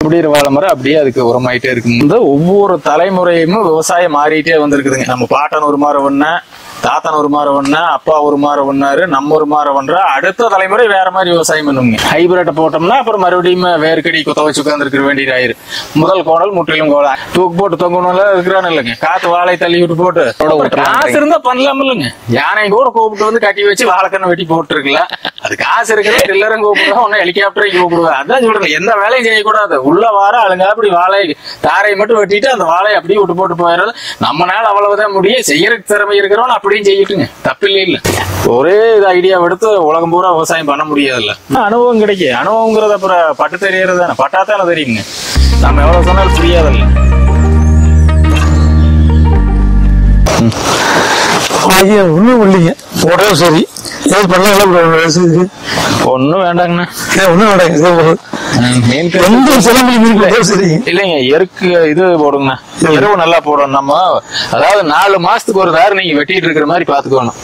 முடியிற வாழை மரம் அப்படியே அதுக்கு உரமாயிட்டே இருக்கு இந்த ஒவ்வொரு தலைமுறையும் விவசாயம் மாறிட்டே வந்திருக்குதுங்க நம்ம பாட்டன் ஒரு மாதிரி ஒண்ணு தாத்தன் ஒரு மாதிரி ஒண்ணு அப்பா ஒரு மாதிரி ஒண்ணாரு நம்ம ஒரு மாதிரி ஒன்றா அடுத்த தலைமுறை வேற மாதிரி விவசாயம் பண்ணுங்க ஹைபிரிட்ட போட்டோம்னா அப்புறம் மறுபடியும் வேர்க்கடி குத்த வச்சு உட்காந்துருக்க வேண்டியது ஆயிரு முதல் கோடல் முற்றிலும் கோடல் தூக்கு போட்டு தொங்கணும்ல இருக்கிறான்னு இல்லைங்க காத்து வாழை தள்ளி விட்டு போட்டு அப்புறம் காசு இருந்தா பண்ணலாம் இல்லைங்க யானை கூட கூப்பிட்டு வந்து கட்டி வச்சு வாழைக்கண்ணை வெட்டி போட்டுருக்கல அது காசு இருக்கிற டில்லரும் கூப்பிடுவா ஒன்னும் ஹெலிகாப்டரையும் கூப்பிடுவா அதான் சொல்றேன் எந்த வேலையும் செய்யக்கூடாது உள்ள வார ஆளுங்க அப்படி வாழை தாரை மட்டும் வெட்டிட்டு அந்த வாழையை அப்படியே விட்டு போட்டு போயிடுறது நம்மனால அவ்வளவுதான் முடியும் செய்யறதுக்கு திறமை இருக்கிறவன் அப்படியும் செய்யட்டுங்க தப்பில்லை இல்ல ஒரே இது ஐடியா எடுத்து உலகம் பூரா விவசாயம் பண்ண முடியாதுல்ல அனுபவம் கிடைக்கும் அனுபவங்கிறது அப்புறம் பட்டு தெரியறது தானே பட்டா தானே தெரியுங்க நம்ம எவ்வளவு சொன்னாலும் புரியாதுல்ல ஐயா ஒன்றும் இல்லைங்க உடனே சரி ஏதாவது பண்ணலாம் சரி ஒண்ணும் வேண்டாங்கண்ணா ஒன்றும் வேண்டாங்க இதோ போதும். மீன் எந்த சிலம்பு இருக்கு சரி இல்லைங்க எருக்கு இது போடுங்கண்ணா இரவு நல்லா போடணும் நம்ம அதாவது நாலு மாசத்துக்கு ஒரு தாரு நீங்க வெட்டிட்டு இருக்கிற மாதிரி பாத்துக்கணும்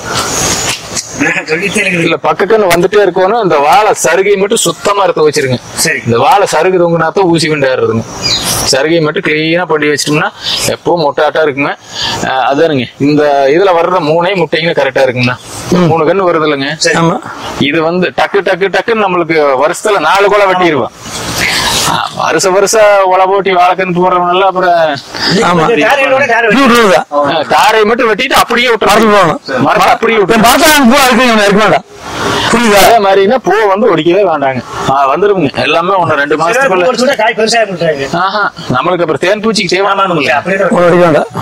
இல்ல பக்கத்துல வந்துட்டே இருக்கணும் இந்த வாழை சருகை மட்டும் சுத்தமா இருக்க வச்சிருங்க சரி. இந்த வாழை சருகு தொங்குனாத்தான் ஊசி கொண்டாடுறதுங்க சருகை மட்டும் கிளீனா பண்ணி வச்சிட்டோம்னா எப்பவும் மொட்டாட்டா இருக்குங்க அஹ் அதானுங்க இந்த இதுல வர்ற மூணே முட்டைங்க கரெக்டா இருக்குங்கண்ணா மூணு கண்ணு வருது இல்லைங்க ஆமா இது வந்து டக்கு டக்கு டக்குன்னு நம்மளுக்கு வருஷத்துல நாலு குலை வெட்டிடுவோம் ஆஹ் வருஷ வருஷம் உலை போட்டி வாழைக்கன்னு போடுறவங்க அப்புறம் ஆமா தாரையோட தாரை இது விட்டுருதா ஆஹ் தாரை மட்டும் வெட்டிட்டு அப்படியே மறந்து விட்டுறோம் போகணும் மரத்தை அப்படியே விட்டுறோம் பார்த்தா பூ அதுக்கு இருக்க வேண்டாம் புரியுதா அதே மாதிரின்னா பூ வந்து ஒடிக்கவே வேண்டாங்க ஆஹ் வந்துருங்க எல்லாமே ஒண்ணு ரெண்டு மாசத்துக்குள்ள ஒரு சுட காய் பெருசா பண்றாங்க ஆஹா நம்மளுக்கு அப்புறம் தேன் பூச்சிக்கு தேவையான அப்படியே தான் ஒன்றும் அடிக்க வேண்டாம்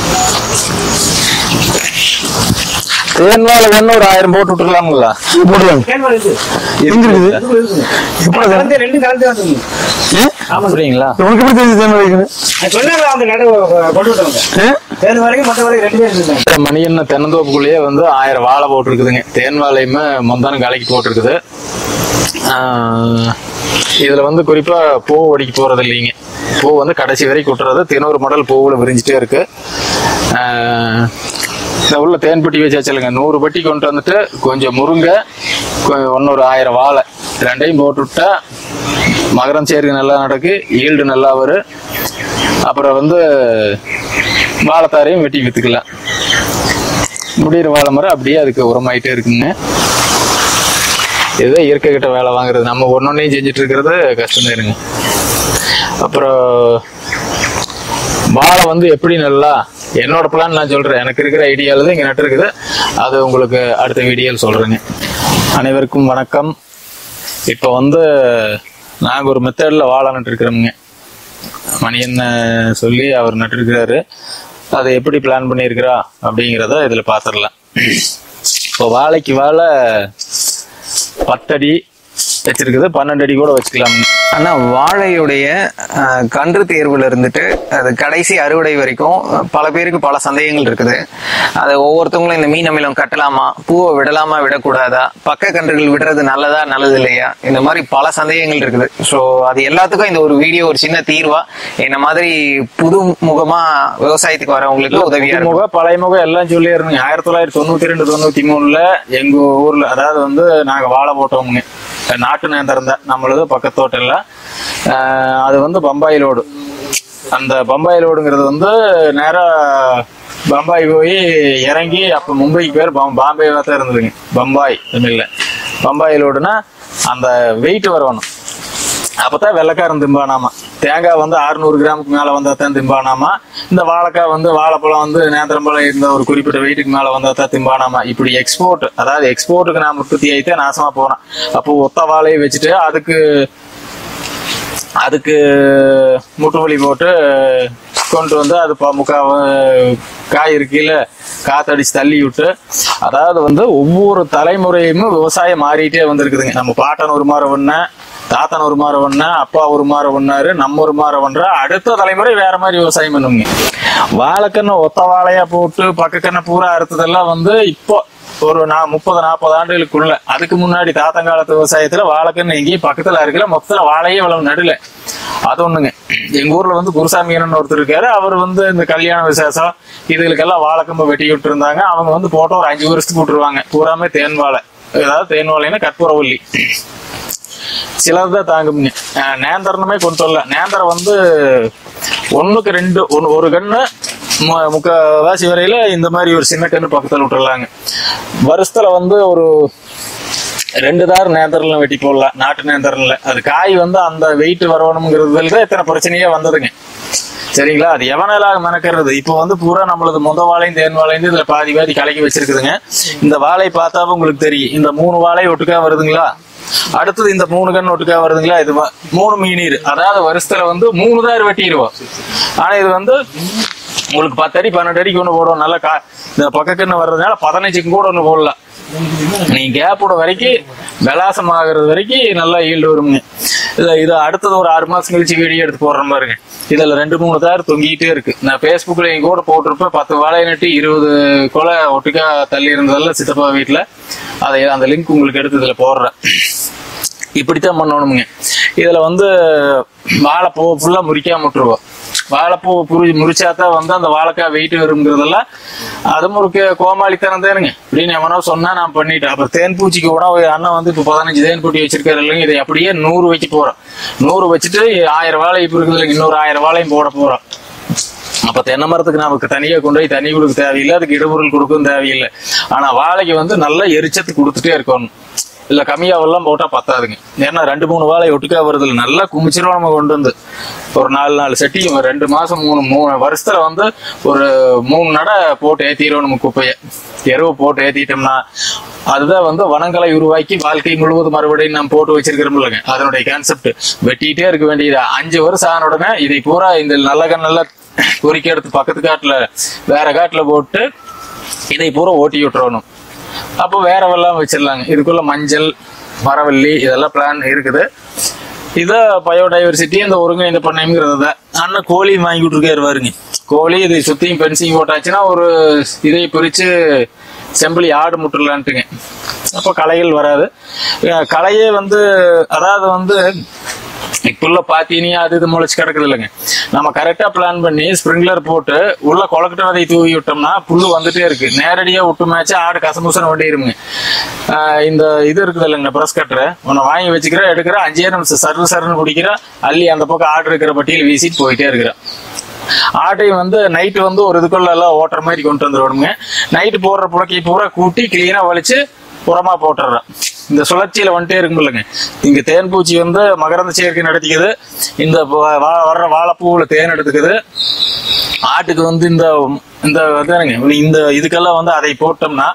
தேன் வாழை ஒண்ணு ஒரு ஆயிரம் போட்டு விட்டுருலாங்களா போடுவாங்க கேன்வால் இருக்கு எங்க இருக்குது எப்படி கலந்து ரெண்டும் கலந்து வந்து ஏன்? அப்படிங்களா உனக்கு எப்படி தெரிஞ்சு தேன் வைக்கணும் சொன்னாங்க அவங்க நடு கொண்டு விட்டவங்க ஏன்? தேர்வு வரைக்கும் மற்ற வரைக்கும் ரெண்டு பேர் இருந்தாங்க மணியன்ன தென்னந்தோப்புக்குள்ளேயே வந்து ஆயிரம் வாழை போட்டிருக்குதுங்க தேன் வாழையுமே முந்தான கலைக்கு போட்டிருக்குது ஆஹ் இதுல வந்து குறிப்பா பூ ஒடிக்க போறது இல்லைங்க பூ வந்து கடைசி வரைக்கும் விட்டுறது தினொரு மாடல் பூவுல விரிஞ்சிட்டே இருக்கு ஆஹ் இந்த உள்ள தேன் பெட்டி வச்சாச்சுங்க நூறு பெட்டி கொண்டு வந்துட்டு கொஞ்சம் முருங்கை கொ- இன்னொரு ஆயிரம் வாழை ரெண்டையும் போட்டு விட்டா மகரம் சேர்க்கை நல்லா நடக்கு ஈல்டு நல்லா வரும் அப்புறம் வந்து வாழைத்தாரையும் வெட்டி வித்துக்கலாம் முடியிற வாழை மரம் அப்படியே அதுக்கு உரமாயிட்டே இருக்குங்க இதுதான் இயற்கை கிட்ட வேலை வாங்குறது நம்ம ஒன்னொன்னையும் செஞ்சுட்டு இருக்கிறது கஷ்டம் இருங்க அப்புறம் வாழை வந்து எப்படி நல்லா என்னோட பிளான் நான் சொல்றேன் எனக்கு இருக்கிற ஐடியால தான் இங்க நட்டுருக்குது அது உங்களுக்கு அடுத்த வீடியோவில் சொல்றேங்க அனைவருக்கும் வணக்கம் இப்போ வந்து நாங்கள் ஒரு மெத்தடில் வாழை நட்டுருக்கிறோமுங்க மணியன் சொல்லி அவர் நட்டிருக்கிறாரு அதை எப்படி பிளான் பண்ணியிருக்கிறா அப்படிங்கிறத இதில் பார்த்துடலாம் இப்போ வாழைக்கு வாழை பத்தடி வச்சிருக்குது பன்னெண்டு அடி கூட வச்சுக்கலாம் ஆனா வாழையுடைய அஹ், கன்று தேர்வுல இருந்துட்டு அது கடைசி அறுவடை வரைக்கும் அஹ், பல பேருக்கு பல சந்தேகங்கள் இருக்குது அது ஒவ்வொருத்தவங்களும் இந்த மீன் அமிலம் கட்டலாமா பூவை விடலாமா விடக்கூடாதா பக்க கன்றுகள் விடுறது நல்லதா நல்லது இல்லையா இந்த மாதிரி பல சந்தேகங்கள் இருக்குது ஸோ அது எல்லாத்துக்கும் இந்த ஒரு வீடியோ ஒரு சின்ன தீர்வா என்ன மாதிரி புது முகமா விவசாயத்துக்கு வரவங்களுக்கு உதவியா இருக்கும் முகம் பழைய முகம் எல்லாம் சொல்லி இருந்தீங்க ஆயிரத்தி தொள்ளாயிரத்தி தொண்ணூத்தி ரெண்டு தொண்ணூத்தி மூணுல எங்க ஊர்ல அதாவது வந்து நாங்க வாழை போட்டோமுங்க நாட்டு நேந்திரம் தான் நம்மளது பக்கத்தோட்டல்ல ஆஹ் அது வந்து பம்பாய் லோடு அந்த பம்பாய் லோடுங்கிறது வந்து நேரா பம்பாய் போய் இறங்கி அப்ப மும்பைக்கு பேர் பம்- பாம்பேவா தான் இருந்ததுங்க பம்பாய் தமிழ்ல பம்பாய் லோடுனா அந்த வெயிட் வரணும் அப்பதான் வெள்ளைக்காரன் திம்பானாமா தேங்காய் வந்து 600 கிராமுக்கு மேல வந்தா தான் திம்பானாமா இந்த வாழைக்காய் வந்து வாழைப்பழம் வந்து நேந்திரம்பழம் இருந்த ஒரு குறிப்பிட்ட வெயிட்டுக்கு மேல வந்தா தான் திம்பானாமா இப்படி எக்ஸ்போர்ட் அதாவது எக்ஸ்போர்ட்டுக்கு நான் உற்பத்தி ஆயிட்டே நாசமா போனேன் அப்போ ஒத்த வாழையை வச்சுட்டு அதுக்கு அதுக்கு முட்டு வலி போட்டு கொண்டு வந்து அது ப- முக்கா காய் இருக்கையில காத்தடிச்சு தள்ளி விட்டு அதாவது வந்து ஒவ்வொரு தலைமுறையும் விவசாயம் மாறிட்டே வந்திருக்குதுங்க நம்ம பாட்டன் ஒரு மாதிரி ஒண்ணு தாத்தன் ஒரு மாதிரி ஒண்ணு அப்பா ஒரு மாதிரி ஒண்ணாரு நம்ம ஒரு மாதிரி ஒன்றா அடுத்த தலைமுறை வேற மாதிரி விவசாயம் பண்ணுங்க வாழைக்கண்ணை ஒத்த வாழையா போட்டு பக்கக்கண்ணை பூரா அறுத்ததெல்லாம் வந்து இப்போ ஒரு நான் முப்பது நாற்பது ஆண்டுகளுக்குள்ள அதுக்கு முன்னாடி தாத்தங்காலத்து விவசாயத்துல வாழைக்கண்ணு எங்கேயும் பக்கத்துல இருக்கல மொத்தத்துல வாழையே இவ்வளவு நடுல அது ஒண்ணுங்க எங்க ஊர்ல வந்து குருசாமி அண்ணன் ஒருத்தர் இருக்காரு அவர் வந்து இந்த கல்யாண விசேஷம் இதுகளுக்கெல்லாம் வாழைக்கம்பு வெட்டி விட்டு இருந்தாங்க அவங்க வந்து போட்டோ ஒரு அஞ்சு வருஷத்துக்கு விட்டுருவாங்க பூராமே தேன் வாழை அதாவது தேன் வாழைன்னா கற்பூரவல்லி சிலதான் தாங்குங்க அஹ் நேந்திரனுமே கொண்டு வரல நேந்திரம் வந்து ஒண்ணுக்கு ரெண்டு ஒன்னு ஒரு கண்ணு மு- முக்காவாசி வரையில இந்த மாதிரி ஒரு சின்ன கண்ணு பக்கத்துல விட்டுறலாங்க வருஷத்துல வந்து ஒரு ரெண்டு தார் நேந்திரம்ல வெட்டி போடலாம் நாட்டு நேந்திரம்ல அது காய் வந்து அந்த வெயிட் வரணுங்கிறதுல தான் இத்தனை பிரச்சனையே வந்ததுங்க சரிங்களா அது எவனால மெனக்கிறது இப்போ வந்து பூரா நம்மளது முத வாழையும் தேன் வாழையும் இதுல பாதி பாதி கலக்கி வச்சிருக்குதுங்க இந்த வாழை பார்த்தாவும் உங்களுக்கு தெரியும் இந்த மூணு வாழை ஒட்டுக்கா வருதுங்களா அடுத்தது இந்த மூணு கண் ஒட்டுக்கா வருதுங்களா இது வ- மூணு மீனீர் அதாவது வருஷத்துல வந்து மூணு தார் வெட்டிடுவோம் ஆனா இது வந்து உங்களுக்கு பத்து அடி பன்னெண்டு அடிக்கு ஒன்று போடுவோம் நல்லா கா இந்த பக்கக்கண்ணு வர்றதுனால பதினஞ்சுக்கு கூட ஒன்று போடலாம் நீ கேப் விட வரைக்கும் விலாசம் ஆகுறது வரைக்கும் நல்லா ஈல்டு வருங்க இல்ல இது அடுத்தது ஒரு ஆறு மாசம் கழிச்சு வீடியோ எடுத்து போடுறேன் பாருங்க இதுல ரெண்டு மூணு தார் தொங்கிட்டே இருக்கு நான் Facebookல எங்க கூட போட்டிருப்பேன் பத்து வாழை நட்டு இருபது கொலை ஒட்டுக்கா தள்ளி இருந்ததெல்லாம் சித்தப்பா வீட்டுல அதை அந்த லிங்க் உங்களுக்கு எடுத்து இதுல போடுறேன் இப்படித்தான் பண்ணணுமுங்க இதுல வந்து வாழைப்பூ ஃபுல்லா முறிக்காம விட்டுருவோம் வாழைப்பூ புரி முறிச்சாதான் வந்து அந்த வாழைக்காய் வெயிட் வருங்கிறதெல்லாம் அது முறுக்கு கோமாளித்தனம் தானுங்க அப்படின்னு எவனோ சொன்னா நான் பண்ணிட்டேன் அப்புறம் தேன் பூச்சிக்கு உணவு அண்ணன் வந்து இப்போ பதினஞ்சு தேன் பூட்டி வச்சிருக்காரு இல்லைங்க இதை அப்படியே நூறு வைக்க போறோம் நூறு வச்சுட்டு ஆயிரம் வாழை இப்போ இருக்குது இல்லைங்க இன்னொரு ஆயிரம் வாழையும் போட போறோம் அப்ப தென்னை மரத்துக்கு நமக்கு தனியா கொண்டு போய் தண்ணி கொடுக்க தேவையில்லை அதுக்கு இடுபொருள் கொடுக்கவும் தேவையில்லை ஆனா வாழைக்கு வந்து நல்லா எரிச்சத்து கொடுத்துட்டே இருக்கணும் இல்ல கம்மியாவெல்லாம் போட்டா பத்தாதுங்க ஏன்னா ரெண்டு மூணு வாழை ஒட்டுக்கா வருது இல்ல. நல்லா குமிச்சிரும் நம்ம கொண்டு வந்து ஒரு நாலு நாலு செட்டி ரெண்டு மாசம் மூணு மூணு வருஷத்துல வந்து ஒரு மூணு நடை போட்டு ஏத்திடுவோம் நம்ம குப்பையை எருவு போட்டு ஏத்திட்டோம்னா அதுதான் வந்து வனங்களை உருவாக்கி வாழ்க்கை முழுவதும் மறுபடியும் நம்ம போட்டு வச்சிருக்கிறோம்லங்க அதனுடைய கான்செப்ட் வெட்டிட்டே இருக்க வேண்டியது அஞ்சு வருஷம் ஆன உடனே இதை பூரா இந்த நல்ல நல்ல பொறிக்க எடுத்து பக்கத்து காட்டுல வேற காட்டுல போட்டு இதை பூரா ஓட்டி விட்டுறணும் அப்போ வேற வெள்ளம் வச்சிடலாங்க இதுக்குள்ள மஞ்சள் மரவள்ளி இதெல்லாம் பிளான் இருக்குது இதை பயோடைவர்சிட்டி இந்த ஒருங்கிணைந்த பண்ணைங்கிறது தான் அண்ணன் கோழி வாங்கி விட்டுருக்காரு பாருங்க கோழி இதை சுத்தியும் பென்சிங் போட்டாச்சுன்னா ஒரு இதை பிரிச்சு செம்பிளி ஆடு முட்டுலான்ட்டுங்க அப்போ களைகள் வராது அஹ் களையே வந்து அதாவது வந்து இப்புள்ள பாத்தீனியா அது இது முளைச்சு கிடக்குது இல்லைங்க நம்ம கரெக்டா பிளான் பண்ணி ஸ்ப்ரிங்க்லர் போட்டு உள்ள கொலக்கட்டை விதை தூவி விட்டோம்னா புல்லு வந்துட்டே இருக்கு நேரடியா விட்டு மேட்ச் ஆடு கசமுசன வண்டிருங்க இந்த இது இருக்குது இல்லைங்க பிரஸ் கட்டரை உன்னை வாங்கி வச்சுக்கிற எடுக்கிற அஞ்சே நிமிஷம் சர்வ சர்னு குடிக்கிற அள்ளி அந்த பக்கம் ஆடு இருக்கிற பட்டியல் வீசிட்டு போயிட்டே இருக்கிறேன் ஆட்டையும் வந்து நைட்டு வந்து ஒரு இதுக்குள்ள எல்லாம் ஓட்டுற மாதிரி கொண்டு வந்துடுவோங்க நைட்டு போடுற புழக்கையை பூரா கூட்டி கிளீனா வலிச்சு உரமா போட்டுடுறேன் இந்த சுழற்சியில வந்துட்டே இருக்கும் இல்லைங்க இங்க தேன் பூச்சி வந்து மகரந்த சேர்க்கை நடத்திக்குது இந்த வ- வா- வர்ற வாழைப்பூவுல தேன் எடுத்துக்குது ஆட்டுக்கு வந்து இந்த இந்த இதானுங்க, இந்த இதுக்கெல்லாம் வந்து அதை போட்டோம்னா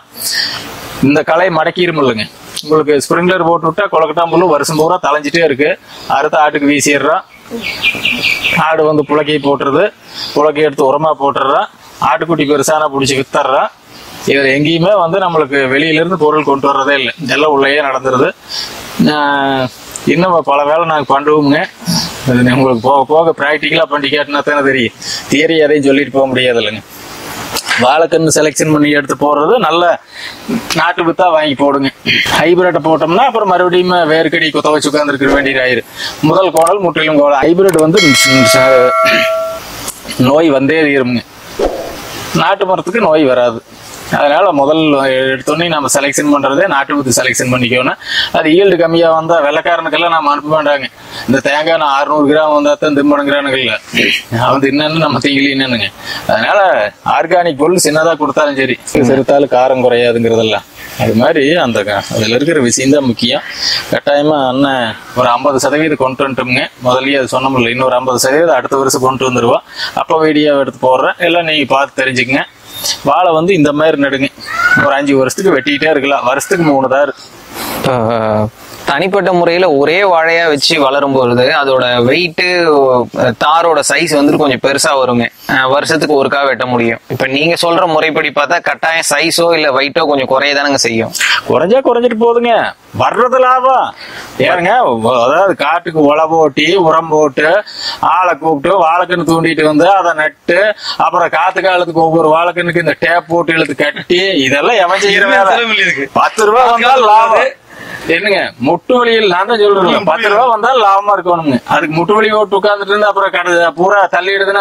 இந்த களை மடக்கிரும் இல்லைங்க உங்களுக்கு ஸ்ப்ரிங்க்லர் போட்டு விட்டா கொலக்கட்டாம்புல்லு வருஷம் பூரா தலைஞ்சிட்டே இருக்கு அடுத்த ஆட்டுக்கு வீசிடுறோம் ஆடு வந்து புழக்கை போட்டுறது புழக்கை எடுத்து உரமா போட்டுடுறான் ஆட்டுக்குட்டி பெருசான பிடிச்சி வித்தர்றான் இதுல எங்கேயுமே வந்து நம்மளுக்கு வெளியில இருந்து பொருள் கொண்டு வர்றதே இல்லை எல்லாம் உள்ளேயே நடந்துருது ஆஹ் இன்னும் பல வேலை நாங்கள் பண்ணுவோங்க அது உங்களுக்கு போக போக ப்ராக்டிக்கலாக பண்ணி கேட்டினா தானே தெரியும் தியரி எதையும் சொல்லிட்டு போக முடியாது இல்லைங்க வாழைக்கன்று செலெக்ஷன் பண்ணி எடுத்து போடுறது நல்ல நாட்டு வித்தா வாங்கி போடுங்க ஹைபிரிட்டை போட்டோம்னா அப்புறம் மறுபடியும் வேர்க்கடி குத்த வச்சு உட்காந்துருக்க வேண்டியது ஆயிரு முதல் கோடல் முற்றிலும் கோடல் ஹைபிரிட் வந்து ம், ச- நோய் வந்தே தீருங்க நாட்டு மரத்துக்கு நோய் வராது அதனால முதல் எடுத்தோடனே நம்ம செலெக்ஷன் பண்றதே நாட்டு வித்து செலெக்ஷன் பண்ணிக்கணும் அது ஈல்டு கம்மியா வந்தா வெள்ளக்காரனுக்கெல்லாம் நம்ம அனுப்ப வேண்டாங்க இந்த தேங்காய் நான் அறுநூறு கிராம் வந்தா தான் திம்பணுங்கிறானுங்கல்ல அவன் என்னன்னு நம்ம தீங்கலின்னு அதனால ஆர்கானிக் பொருள் சின்னதா கொடுத்தாலும் சரி சிறுத்தாலும் காரம் குறையாதுங்கிறதெல்லாம் அது மாதிரி அந்த க- அதுல இருக்கிற விஷயம் தான் முக்கியம் கட்டாயமா அண்ணன் ஒரு ஐம்பது சதவீதம் கொண்டு வந்துட்டோம்ங்க முதல்லயே அது சொன்னோம்ல இன்னொரு ஐம்பது சதவீதம் அடுத்த வருஷம் கொண்டு வந்துருவோம் அப்போ வீடியோ எடுத்து போடுறேன் எல்லாம் நீங்க பார்த்து தெரிஞ்சுக்கங்க வாழை வந்து இந்த மாதிரி நடுங்க ஒரு அஞ்சு வருஷத்துக்கு வெட்டிக்கிட்டே இருக்கலாம் வருஷத்துக்கு மூணு தார் இப்போ தனிப்பட்ட முறையில ஒரே வாழையா வச்சு வளரும் பொழுது அதோட வெயிட்டு தாரோட சைஸ் வந்து கொஞ்சம் பெருசா வருங்க அஹ் வருஷத்துக்கு ஒருக்கா வெட்ட முடியும் இப்ப நீங்க சொல்ற முறைப்படி பார்த்தா கட்டாயம் சைஸோ இல்ல வெயிட்டோ கொஞ்சம் குறையதானங்க செய்யும் குறைஞ்சா குறைஞ்சிட்டு போகுதுங்க வர்றது லாபம் ஏனுங்க ஒ- அதாவது காட்டுக்கு உழ போட்டி உரம் போட்டு ஆளை கூப்பிட்டு வாழைக்கன்று தூண்டிட்டு வந்து அதை நட்டு அப்புறம் காத்து காலத்துக்கு ஒவ்வொரு வாழைக்கண்ணுக்கு இந்த டேப் போட்டு இழுத்து கட்டி இதெல்லாம் எவன் செய்யற வேலை பத்து ரூபா வந்தால் லாபம் என்னங்க முட்டு வழியில் நான் தான் சொல்றேன் பத்து ரூபா வந்தால் லாபமா இருக்கணுங்க அதுக்கு முட்டு வழி ஓட்டு உட்கார்ந்துட்டு இருந்து அப்புறம் கடை பூரா தள்ளிடுதுன்னா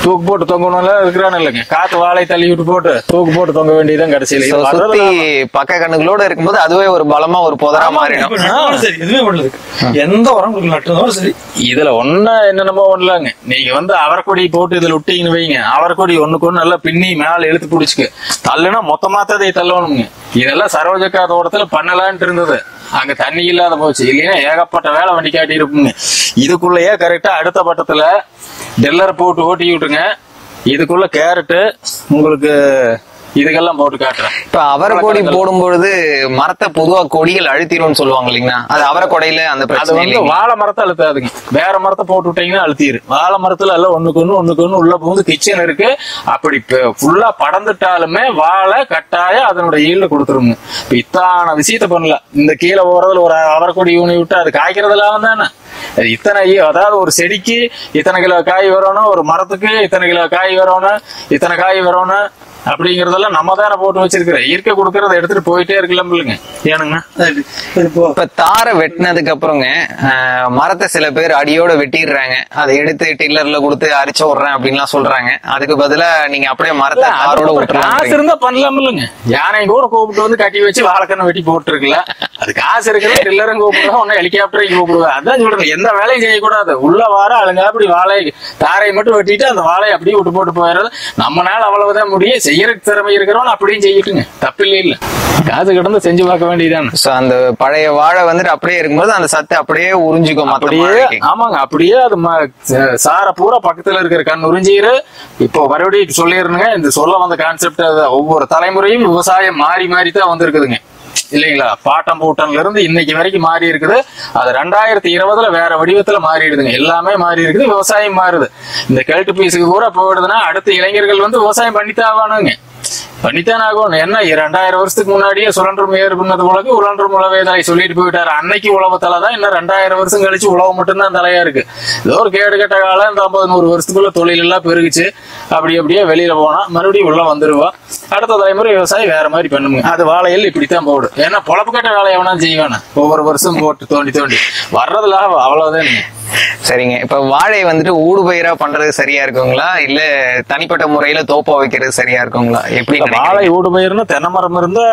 தூக்கு போட்டு தொங்கணும்ல இருக்கிறானு இல்லைங்க காத்து வாழை தள்ளி விட்டு போட்டு தூக்கு போட்டு தொங்க வேண்டியதுதான் கடைசியில So, இது சுத்தி வர்றதுல பக்க கண்ணுகளோட இருக்கும்போது அதுவே ஒரு பலமா ஒரு புதரா மாறிடும் இப்ப நட்டாலும் சரி எதுவுமே பண்ணல எந்த உரம் கொடுக்க நட்டதும் சரி இதுல ஒண்ணு என்னென்னமோ ஒண்ணுலாங்க நீங்க வந்து அவரைக்கொடி போட்டு இதுல விட்டீங்கன்னு வைங்க அவரைக்கொடி ஒண்ணுக்கு ஒண்ணு நல்லா பின்னி மேல இழுத்து பிடிச்சுக்கு தள்ளுனா மொத்தமாத்ததை தள்ளணுங்க இதெல்லாம் சரோஜக்கா தோட்டத்துல பண்ணலான்ட்டு இருந்தது அங்க தண்ணி இல்லாத போச்சு இல்லைன்னா ஏகப்பட்ட வேலை வண்டி காட்டி இருப்புங்க இதுக்குள்ளேயே கரெக்டா அடுத்த பட்டத்துல டெல்லர் போட்டு ஓட்டி விட்டுருங்க இதுக்குள்ள கேரட்டு உங்களுக்கு இதுக்கெல்லாம் போட்டு காட்டுறேன் இப்ப அவரை கொடி போடும் பொழுது மரத்தை பொதுவா கொடிகள் அழுத்திடும்னு சொல்லுவாங்க இல்லைங்களா அது அவரை கொடையில அந்த அது பிரச்சனை வந்து இல்லைங்களா வாழை மரத்தை அழுத்தாதுங்க வேற மரத்தை போட்டு விட்டீங்கன்னா அழுத்திரு வாழை மரத்துல எல்லாம் ஒண்ணுக்கு ஒண்ணு ஒண்ணுக்கு ஒண்ணு உள்ள புகுந்து கிச்சன் இருக்கு அப்படி ஃபுல்லா படந்துட்டாலுமே வாழை கட்டாயம் அதனோட ஈல்ல கொடுத்துருங்க இப்ப இத்தான விஷயத்த பண்ணல இந்த கீழே போறதுல ஒரு அவரைக்கொடி ஊனி விட்டு அது காய்க்கிறதுலாம் தானே அது இத்தனை ஈ- அதாவது ஒரு செடிக்கு இத்தனை கிலோ காய் வரணும் ஒரு மரத்துக்கு இத்தனை கிலோ காய் வரணும் இத்தனை காய் வரணும் அப்படிங்கறதெல்லாம் நம்ம தானே போட்டு வச்சிருக்கிறோம் இயற்கை கொடுக்கறத எடுத்துட்டு போயிட்டே இருக்கலாம் இல்லைங்க ஏனுங்க அது இப்போ இப்ப தாரை வெட்டினதுக்கு அப்புறங்க ஆஹ், மரத்தை சில பேர் அடியோட வெட்டிடுறாங்க அதை எடுத்து டில்லர்ல கொடுத்து அரிச்சு விடுறேன் அப்படின்லாம் சொல்றாங்க அதுக்கு பதிலா நீங்க அப்படியே மரத்தை இல்ல, தாரோட அதுக்கு அப்புறம் காசு விட்டுருவாங்க இருந்தா பண்ணலாம் இல்லைங்க யானை கூட கூப்பிட்டு வந்து கட்டி வச்சு வாழைக்கண்ணை வெட்டி போட்டுருக்கல அது காசு இருக்கிற டில்லரும் கூப்பிடுவா ஒன்னும் ஹெலிகாப்டரையும் கூப்பிடுவேன் அதான் சொல்றேன் எந்த வேலையும் செய்யக்கூடாது உள்ள வார அழுங்க அப்படி வாழை தாரையை மட்டும் வெட்டிட்டு அந்த வாழையை அப்படியே விட்டு போட்டு போயிடுறது நம்மனால அவ்வளவுதான் முடியும் செய்யறதுக்கு திறமை இருக்கிறவன் அப்படியும் செய்யட்டுங்க தப்பில்லை இல்ல காசு கிடந்து செஞ்சு பார்க்க வேண்டியதானே சோ அந்த பழைய வாழை வந்துட்டு அப்படியே இருக்கும்போது அந்த சத்து அப்படியே உறிஞ்சிக்கும் மத்த அப்படியே வாழைக்கு. ஆமாங்க அப்படியே அது ம- ச- சார பூரா பக்கத்துல இருக்கிற கண் உறிஞ்சிரு இப்போ மறுபடியும் சொல்லிடுனுங்க இந்த சொல்ல வந்த கான்செப்ட் ஒவ்வொரு தலைமுறையும் விவசாயம் மாறி மாறி தான் வந்திருக்குதுங்க இல்லைங்களா பாட்டம் பூட்டன்ல இருந்து இன்னைக்கு வரைக்கும் மாறி இருக்குது அது ரெண்டாயிரத்தி இருபதுல வேற வடிவத்துல மாறிடுதுங்க எல்லாமே மாறி இருக்குது விவசாயம் மாறுது இந்த கெல்ட்டு பீஸுக்கு பூரா போயிடுதுன்னா அடுத்த இளைஞர்கள் வந்து விவசாயம் பண்ணித்தான் ஆகணுங்க பண்ணித்தான் ஆகும் என்ன ரெண்டாயிரம் வருஷத்துக்கு முன்னாடியே சுழன்றும் ஏறு பண்ணது உலகு உழன்றும் உழவேதலை சொல்லிட்டு போயிட்டாரு அன்னைக்கு உழவத்தலை தான் இன்னும் ரெண்டாயிரம் வருஷம் கழிச்சு உழவு மட்டும்தான் தலையா இருக்கு ஏதோ ஒரு கேடு கட்ட காலம் இந்த ஐம்பது நூறு வருஷத்துக்குள்ள தொழில் எல்லாம் பெருகுச்சு அப்படி அப்படியே வெளியில போனா மறுபடியும் உள்ள வந்துருவா அடுத்த தலைமுறை விவசாயம் வேற மாதிரி பண்ணுங்க அது வாழையில் இப்படித்தான் போடும் ஏன்னா பொழப்பு கட்ட வேலையை வேணா செய்வானே ஒவ்வொரு வருஷம் போட்டு தோண்டி தோண்டி வர்றது லாபம் அவ்வளவுதான் சரிங்க இப்ப வாழை வந்துட்டு ஊடுபயிரா பண்றது சரியா இருக்குங்களா இல்ல தனிப்பட்ட முறையில தோப்பா வைக்கிறது சரியா இருக்குங்களா எப்படி இல்ல, நினைக்கிறீங்க? வாழை ஊடுபயிர்னு தென்னை மரம் இருந்தா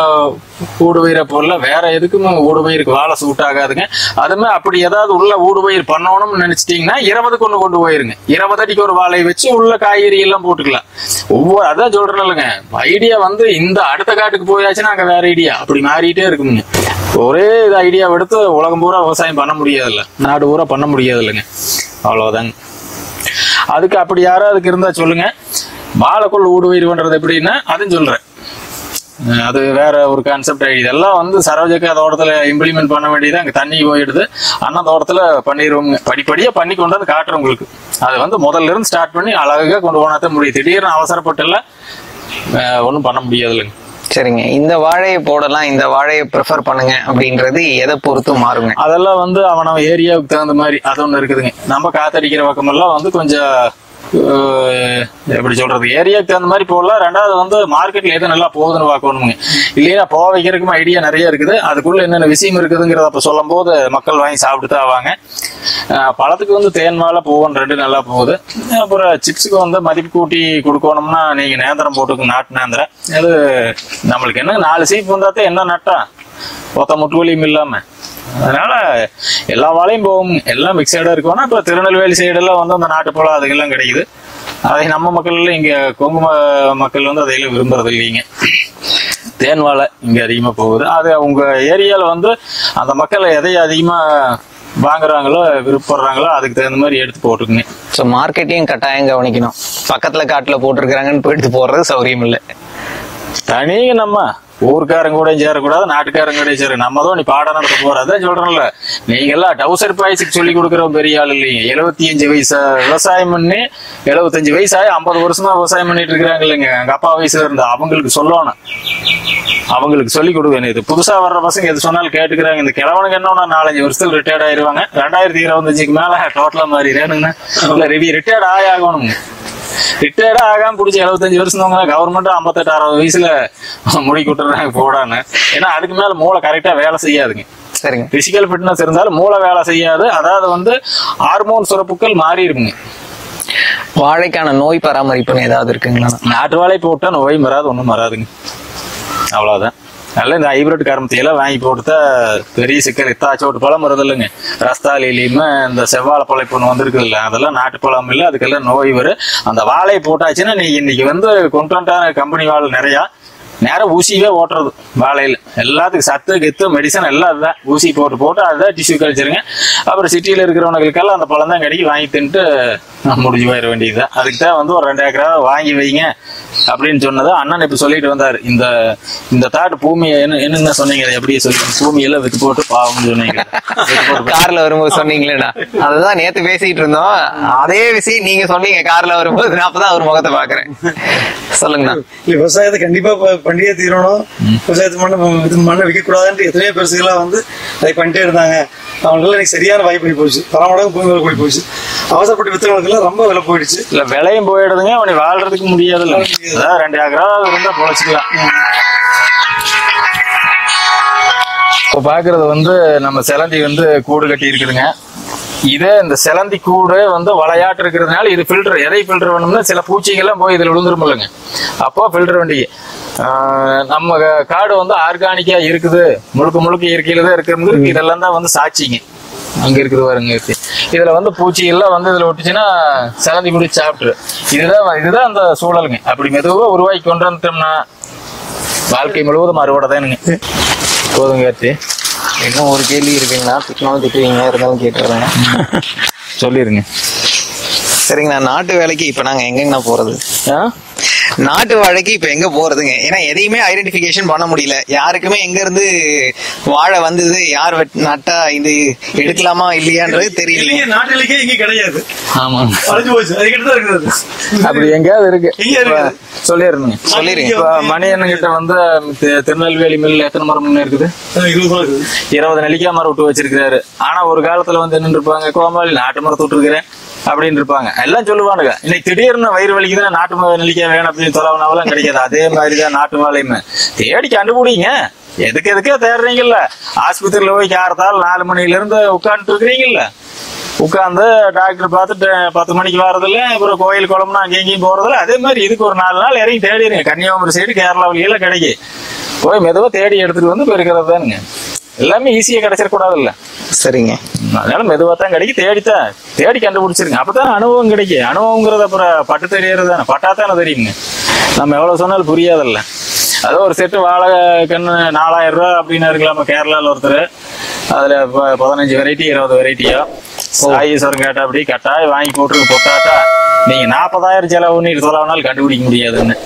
ஊடுபயிரை போடல வேற எதுக்குமே ஊடுபயிருக்கு வாழை சூட் ஆகாதுங்க அதுமே அப்படி ஏதாவது உள்ள ஊடுபயிர் பண்ணணும்னு நினைச்சிட்டீங்கன்னா இருபதுக்கு ஒண்ணு கொண்டு போயிருங்க இருபது அடிக்கு ஒரு வாழை வச்சு உள்ள காய்கறி எல்லாம் போட்டுக்கலாம் ஒவ்வொரு அதான் சொல்றேன் இல்லைங்க ஐடியா வந்து இந்த அடுத்த காட்டுக்கு போயாச்சுன்னா அங்க வேற ஐடியா அப்படி மாறிட்டே இருக்குங்க ஒரே இது ஐடியா எடுத்து உலகம் பூரா விவசாயம் பண்ண முடியாதுல்ல நாடு பூரா பண்ண முடியாது இல்லைங்க அவ்வளவுதாங்க அதுக்கு அப்படி யாராவது அதுக்கு இருந்தா சொல்லுங்க வாழைக்குள் ஊடுபயிர் பண்றது எப்படின்னா அதுவும் சொல்றேன் அஹ் அது வேற ஒரு கான்செப்ட் இதெல்லாம் வந்து சரோஜக்க தோட்டத்துல இம்ப்ளிமெண்ட் பண்ண வேண்டியது அங்க தண்ணி போயிடுது அண்ணா தோட்டத்துல பண்ணிடுவோங்க படிப்படியா பண்ணி கொண்டு வந்து காட்டுறேன் உங்களுக்கு அது வந்து முதல்ல இருந்து ஸ்டார்ட் பண்ணி அழகா கொண்டு போனா தான் முடியும் திடீர்னு அவசரப்பட்டுல ஒன்றும் பண்ண முடியாது இல்லைங்க சரிங்க இந்த வாழையை போடலாம் இந்த வாழையை ப்ரிஃபர் பண்ணுங்க அப்படின்றது எதை பொறுத்து மாறுங்க அதெல்லாம் வந்து அவன ஏரியாவுக்கு தகுந்த மாதிரி அது ஒண்ணு இருக்குதுங்க நம்ம காத்தடிக்கிற பக்கமெல்லாம் வந்து கொஞ்சம் அஹ், எப்படி சொல்றது ஏரியாவுக்கு தகுந்த மாதிரி போடலாம் ரெண்டாவது வந்து மார்க்கெட்ல எது நல்லா போகுதுன்னு பார்க்கணுங்க இல்லையா போக வைக்கிறதுக்கும் ஐடியா நிறைய இருக்குது அதுக்குள்ள என்னென்ன விஷயம் இருக்குதுங்கிறத அப்ப சொல்லும் போது மக்கள் வாங்கி சாப்பிட்டு தான் ஆவாங்க அஹ், பழத்துக்கு வந்து தேன் மேல பூவன் ரெண்டு நல்லா போகுது அப்புறம் சிப்ஸுக்கு வந்து மதிப்பு கூட்டி கொடுக்கணும்னா நீங்க நேந்திரம் போட்டுக்கோங்க நாட்டு நேந்திரம் அது நம்மளுக்கு என்ன நாலு சீப் வந்தாத்தான் என்ன நட்டா ஒத்த முட்டு வலியும் இல்லாம அதனால எல்லா வாழையும் போகும் எல்லாம் மிக்சடா இருக்கும் இப்ப திருநெல்வேலி சைடெல்லாம் வந்து அந்த நாட்டுப்பழம் அதுக்கெல்லாம் கிடைக்குது அதை நம்ம மக்கள் எல்லாம் இங்க கொங்கு ம- மக்கள் வந்து அதையெல்லாம் விரும்புறது இல்லைங்க தேன் வாழை இங்க அதிகமா போகுது அது உங்க ஏரியால வந்து அந்த மக்கள் எதை அதிகமா வாங்குறாங்களோ விருப்பப்படுறாங்களோ அதுக்கு தகுந்த மாதிரி எடுத்து போட்டுக்குங்க ஸோ மார்க்கெட்டையும் கட்டாயம் கவனிக்கணும் பக்கத்துல காட்டுல போட்டிருக்கிறாங்கன்னு போயிட்டு போறது சௌரியம் இல்லை தனிங்க நம்ம ஊருக்காரங்க கூட சேரக்கூடாது நாட்டுக்காரங்க கூட சேர நம்ம தான் நீ பாடம் நடத்த போற அதான் சொல்றேன்ல நீங்க எல்லாம் டவுசர் பாய்ஸுக்கு சொல்லி கொடுக்குற பெரிய ஆள் இல்லைங்க எழுபத்தி அஞ்சு வயசு விவசாயம் பண்ணி எழுபத்தஞ்சு வயசாகி ஐம்பது வருஷமா விவசாயம் பண்ணிட்டு இருக்கிறாங்க இல்லைங்க எங்க அப்பா வயசுல இருந்தா அவங்களுக்கு சொல்லணும் அவங்களுக்கு சொல்லி கொடுக்கணும் இது புதுசா வர்ற பசங்க எது சொன்னாலும் கேட்டுக்கிறாங்க இந்த கிழவனுக்கு என்ன ஒண்ணு நாலஞ்சு வருஷத்துல ரிட்டையர்ட் ஆயிருவாங்க ரெண்டாயிரத்தி இருபத்தஞ்சுக்கு மேல டோட்டலா மாறிடுறேனுங்கண்ணா இல்ல ரிவி ரிட்டையர்ட் ஆகி ஆகணுங்க ரிட்டையர்டா ஆகாம பிடிச்சி எழுபத்தஞ்சு வருஷம் தான் கவர்மெண்ட் ஐம்பத்தெட்டு அறுபது வயசுல முடி விட்டுறாங்க போடான்னு ஏன்னா அதுக்கு மேல மூளை கரெக்டா வேலை செய்யாதுங்க சரிங்க பிசிக்கல் ஃபிட்னஸ் இருந்தாலும் மூளை வேலை செய்யாது அதாவது வந்து ஹார்மோன் சுரப்புகள் மாறி இருக்குங்க வாழைக்கான நோய் பராமரிப்புன்னு ஏதாவது இருக்குங்களா நாட்டு வாழை போட்டா நோய் வராது ஒன்றும் வராதுங்க அவ்வளோதான் நல்ல இந்த ஹைபிரிட் கருமத்தையெல்லாம் வாங்கி போட்டுட்டா பெரிய சிக்கல் இத்தாச்சோட்டு பழம் வருது இல்லைங்க ரஸ்தாலிலையுமே இந்த செவ்வாழை பழம் இப்போ ஒன்று வந்திருக்குது இல்லை அதெல்லாம் நாட்டு பழம் இல்லை அதுக்கெல்லாம் நோய் வரும் அந்த வாழையை போட்டாச்சுன்னா நீ இன்னைக்கு வந்து கொண்டு வந்துட்டான கம்பெனி வாழை நிறையா நேரம் ஊசியவே ஓட்டுறது வாழையில எல்லாத்துக்கும் சத்து கெத்து மெடிசன் எல்லாம் அதுதான் ஊசி போட்டு போட்டு அதுதான் டிஷ்யூ கழிச்சிருங்க அப்புறம் சிட்டியில் இருக்கிறவனுங்களுக்கெல்லாம் அந்த பழம் தான் கிடைக்கும் வாங்கி தின்ட்டு முடிஞ்சு போயிட வேண்டியதுதான் அதுக்கு தான் வந்து ஒரு ரெண்டு ஏக்கரா வாங்கி வைங்க அப்படின்னு சொன்னது அண்ணன் இப்ப சொல்லிட்டு வந்தாரு இந்த இந்த தாட்டு பூமியை என்ன என்னென்ன சொன்னீங்க அதை எப்படி சொல்லி பூமியெல்லாம் வித்து போட்டு பாவம்னு சொன்னீங்க வித்து போட்டு கார்ல வரும்போது சொன்னீங்களேடா அதுதான் நேத்து பேசிட்டு இருந்தோம் அதே விஷயம் நீங்க சொன்னீங்க கார்ல வரும்போது நான் அப்பதான் அவர் முகத்தை பாக்குறேன் சொல்லுங்கண்ணா இல்ல விவசாயத்தை கண்டிப்பா ப- பண்ணியே தீரணும் விவசாயத்து மண்ணை இது மண்ணை விற்க கூடாதுன்ட்டு எத்தனையோ பெருசுகளாக வந்து அதை பண்ணிட்டே இருந்தாங்க அவங்களுக்குலாம் எனக்கு சரியான வாய்ப்பு பண்ணி போச்சு பல மடங்கு பூமி விலை கூடி போச்சு அவசரப்பட்டு வித்தவங்களுக்குலாம் ரொம்ப விலை போயிடுச்சு இல்ல விலையும் போயிடுதுங்க அவனை வாழ்றதுக்கு முடியாதுல்ல அதான் ரெண்டு ஏக்கரா இருந்தா பொழைச்சிக்கலாம் இப்போ பாக்குறது வந்து நம்ம சிலந்தி வந்து கூடு கட்டி இருக்குதுங்க இதே இந்த சிலந்தி கூடு வந்து வளையாட்டு இருக்கிறதுனால இது ஃபில்டர் எதை ஃபில்டர் பண்ணணும்னா சில பூச்சிகள்லாம் போய் இதில் விழுந்துருமில்லைங்க அப்போ ஃபில்டர் வண்டி ஆஹ் நம்ம க- காடு வந்து ஆர்கானிக்கா இருக்குது முழுக்க முழுக்க இயற்கையில தான் இருக்கிறது இதெல்லாம் தான் வந்து சாட்சிங்க அங்க இருக்குது பாருங்க இருக்கு இதுல வந்து பூச்சி எல்லாம் வந்து இதுல ஒட்டுச்சுன்னா சிலந்தி குடிச்சு சாப்பிட்டுரு இதுதான் இதுதான் அந்த சூழலுங்க அப்படி மெதுவா உருவாக்கி கொண்டு வந்துட்டோம்னா வாழ்க்கை முழுவதும் அறுவடை தானுங்க போதுங்க கார்த்தி இன்னும் ஒரு கேள்வி இருக்குங்கண்ணா திட்டினாலும் திட்டுவீங்க இருந்தாலும் கேட்டுறேன் சொல்லிருங்க சரிங்கண்ணா நாட்டு வேலைக்கு இப்ப நாங்க எங்கங்கண்ணா போறது ஆ? நாட்டு வாழைக்கு இப்ப எங்க போறதுங்க ஏன்னா எதையுமே ஐடென்டிபிகேஷன் பண்ண முடியல யாருக்குமே எங்க இருந்து வாழை வந்தது யார் வெட்- நட்டா இது எடுக்கலாமா இல்லையான்றது தெரியல நாட்டிலேயே இங்கே கிடையாது ஆமாங்க அழைஞ்சு போச்சு அதுக்கிட்ட தான் இருக்குது அப்படி எங்கேயாவது இருக்கு எங்க இருக்குது? சொல்லிருங்க சொல்லிருங்க. இப்ப மணி கிட்ட வந்து தி- திருநெல்வேலி மில்ல எத்தனை மரம் இருக்குது அது இருபது ரூபா இருக்குது இருபது நெல்லிக்காய் மரம் விட்டு வச்சிருக்காரு ஆனா ஒரு காலத்துல வந்து என்ன இருப்பாங்க கோமாளி நாட்டு மரத்தை விட்டுருக்கிறேன் அப்படின்னு இருப்பாங்க எல்லாம் சொல்லுவானுங்க இன்னைக்கு திடீர்னு வயிறு வலிக்குதுன்னா நாட்டு ம- நெல்லிக்காய் வேணும் அப்படின்னு தொலைவனாவெல்லாம் கிடைக்காது அதே மாதிரிதான் நாட்டு வாழையுமே தேடி கண்டுபிடிங்க எதுக்கு எதுக்கே தேடுறீங்கல்ல ஆஸ்பத்திரியில போய் காரத்தால் நாலு மணில இருந்து உட்காந்துட்டு இருக்கிறீங்கல்ல உட்காந்து டாக்டர் பார்த்துட்டு பத்து மணிக்கு வர்றதில்ல அப்புறம் கோயில் குளம்னா அங்கேயும் இங்கேயும் போறதில்ல அதே மாதிரி இதுக்கு ஒரு நாலு நாள் இறங்கி தேடிடுங்க கன்னியாகுமரி சைடு கேரளா வழியில கிடைக்கும் போய் மெதுவா தேடி எடுத்துட்டு வந்து பெருக்கிறது தானுங்க எல்லாமே ஈஸியா கிடைச்சிடக்கூடாதுல்ல சரிங்க அதனால மெதுவா தான் கிடைக்கும் தேடித்தான் தேடி கண்டுபிடிச்சிருங்க அப்பதான் அனுபவம் கிடைக்கும் அனுபவங்கிறது அப்புறம் பட்டு தெரியறது தானே பட்டா தானே தெரியுங்க நம்ம எவ்வளவு சொன்னாலும் புரியாதுல்ல அது ஒரு செட்டு வாழை கண்ணு நாலாயிரம் ரூபாய் அப்படின்னு இருக்கலாமா கேரளால ஒருத்தர் அதுல ப- பதினஞ்சு வெரைட்டி இருபது வெரைட்டியோ சாயீஸ்வரம் கேட்டா அப்படி கட்டாயம் வாங்கி போட்டு பொட்டாட்டா நீங்க நாற்பதாயிரம் செலவு நீர் தொலைவனால் கண்டுபிடிக்க முடியாதுன்னு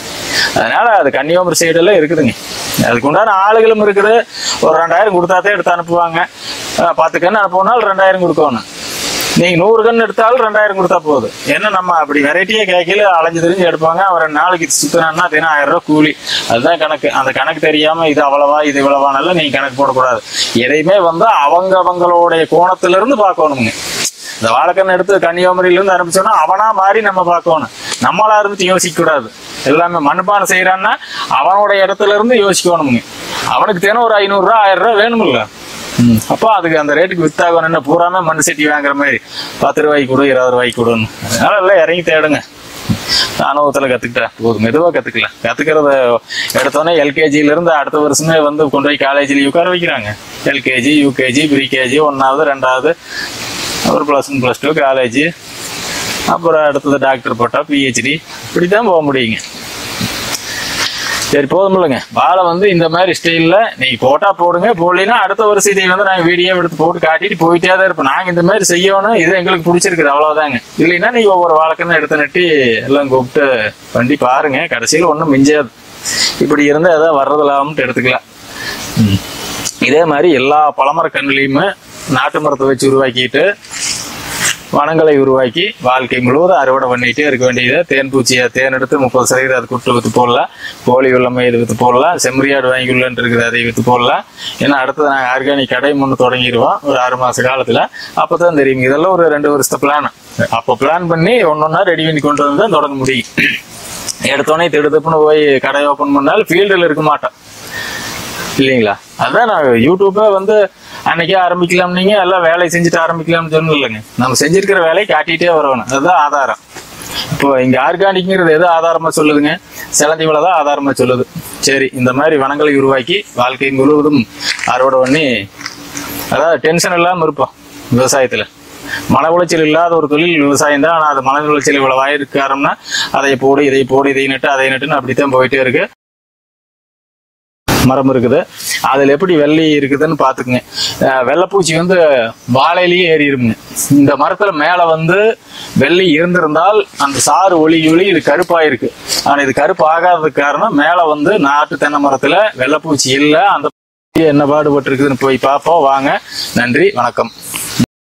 அதனால அது கன்னியாகுமரி சைடு எல்லாம் இருக்குதுங்க அதுக்கு உண்டான ஆளுகளும் இருக்குது ஒரு ரெண்டாயிரம் கொடுத்தாத்தே எடுத்து அனுப்புவாங்க அஹ் பத்து கன்று அனுப்புனாலும் ரெண்டாயிரம் கொடுக்கணும் நீங்க நூறு கன்று எடுத்தாலும் ரெண்டாயிரம் கொடுத்தா போதும் ஏன்னா நம்ம அப்படி வெரைட்டியா கேட்கல அலைஞ்சு தெரிஞ்சு எடுப்பாங்க ஒரு நாளைக்கு சுத்தினா தினம் ஆயிரம் ரூபாய் கூலி அதுதான் கணக்கு அந்த கணக்கு தெரியாம இது அவ்வளவா இது இவ்வளவானெல்லாம் நீங்க கணக்கு போடக்கூடாது எதையுமே வந்து அவங்க அவங்களுடைய கோணத்துல இருந்து பார்க்கணுங்க இந்த வாழைக்கண்ணு எடுத்து கன்னியாகுமரியில இருந்து ஆரம்பிச்சோம்னா அவனா மாறி நம்ம பார்க்கணும் நம்மளா இருந்து யோசிக்க கூடாது எல்லாமே மண்பானை செய்யறான்னா அவனோட இடத்துல இருந்து யோசிக்கணுமுங்க அவனுக்கு தினம் ஒரு ஐநூறு ரூபா ஆயிரம் ரூபாய் வேணுமில்ல ம். அப்போ அதுக்கு அந்த ரேட்டுக்கு வித்தாகணும்னா பூராமே மண் சட்டி வாங்குற மாதிரி பத்து ரூபாய்க்கு கொடு இருபது ரூபாய்க்கு கொடுன்னு அதனால எல்லாம் இறங்கி தேடுங்க அனுபவத்துல கத்துக்கிட்டேன் போதும் மெதுவா கத்துக்கலாம் கத்துக்கிறத எடுத்தோன்னே எல்கேஜில இருந்து அடுத்த வருஷமே வந்து கொண்டு போய் காலேஜ்ல உட்கார வைக்கிறாங்க எல்கேஜி யூகேஜி ப்ரீகேஜி ஒன்னாவது ரெண்டாவது அப்புறம் plus one plus two college அப்புறம் அடுத்தது டாக்டர் போட்டா பிஹெச்டி இப்படி தான் போக முடியுங்க சரி போதும் இல்லைங்க வாழை வந்து இந்த மாதிரி ஸ்டைல்ல நீங்க போட்டா போடுங்க போடலைன்னா அடுத்த வருஷம் இதை வந்து நாங்க வீடியோ எடுத்து போட்டு காட்டிட்டு போயிட்டே தான் இருப்போம் நாங்க இந்த மாதிரி செய்யணும் இது எங்களுக்கு பிடிச்சிருக்குது அவ்வளவுதாங்க இல்லைன்னா நீங்க ஒவ்வொரு வாழைக்கன்னு எடுத்து நட்டி எல்லாம் கூப்பிட்டு வண்டி பாருங்க கடைசியில் ஒன்றும் மிஞ்சாது இப்படி இருந்தா ஏதாவது வர்றது இல்லாமட்டு எடுத்துக்கலாம் ம். இதே மாதிரி எல்லா பழமர கண்ணுலையுமே நாட்டு மரத்தை வச்சு உருவாக்கிட்டு வனங்களை உருவாக்கி வாழ்க்கை முழுவதும் அறுவடை பண்ணிட்டே இருக்க வேண்டியது தேன் பூச்சியை தேன் எடுத்து முப்பது சதவீதம் அது குட்டு வித்து போடலாம் கோழி உள்ளமை இது வித்து போடலாம் செம்மறியாடு வாங்கி உள்ளன்ட்டு இருக்குது அதை வித்து போடலாம் ஏன்னா அடுத்தது நாங்கள் ஆர்கானிக் கடை முன்னு தொடங்கிடுவோம் ஒரு ஆறு மாச காலத்துல அப்பதான் தெரியும் இதெல்லாம் ஒரு ரெண்டு வருஷத்து பிளான் அப்போ பிளான் பண்ணி ஒன்னொன்னா ரெடி பண்ணி கொண்டு வந்து தான் தொடங்க முடியும் எடுத்தோடனே திடுதப்புன்னு போய் கடை ஓப்பன் பண்ணாலும் ஃபீல்டில் இருக்க மாட்டோம் இல்லைங்களா அதான் நான் யூடியூப்பை வந்து அன்னைக்கே ஆரம்பிக்கலாம் நீங்க எல்லாம் வேலையை செஞ்சுட்டு ஆரம்பிக்கலாம்னு சொன்னோம் இல்லைங்க நம்ம செஞ்சிருக்கிற வேலையை காட்டிட்டே வரணும் அதுதான் ஆதாரம் இப்போ இங்க ஆர்கானிக்ங்கிறது எது ஆதாரமா சொல்லுதுங்க சிலந்தி வலை தான் ஆதாரமா சொல்லுது சரி இந்த மாதிரி வனங்களை உருவாக்கி வாழ்க்கை முழுவதும் அறுவடை பண்ணி அதாவது டென்ஷன் இல்லாம இருப்போம் விவசாயத்துல மன உளைச்சல் இல்லாத ஒரு தொழில் விவசாயம் தான் ஆனா அது மன உளைச்சல் இவ்வளவு ஆயிருக்காருன்னா அதை போடு இதை போடு இதை நட்டு அதை நட்டுன்னு அப்படித்தான் போயிட்டே இருக்கு மரம் இருக்குது அதுல எப்படி வெள்ளை இருக்குதுன்னு பாத்துக்குங்க அஹ் வெள்ளைப்பூச்சி வந்து வாழையிலேயே ஏறிடுங்க இந்த மரத்துல மேல வந்து வெள்ளை இருந்திருந்தால் அந்த சாறு ஒளி ஒளி இது கருப்பாயிருக்கு ஆனா இது கருப்பு ஆகாததுக்கு காரணம் மேல வந்து நாட்டு தென்னை மரத்துல வெள்ளைப்பூச்சி இல்லை அந்த பூச்சி என்ன பாடுபட்டு இருக்குதுன்னு போய் பார்ப்போம் வாங்க நன்றி வணக்கம்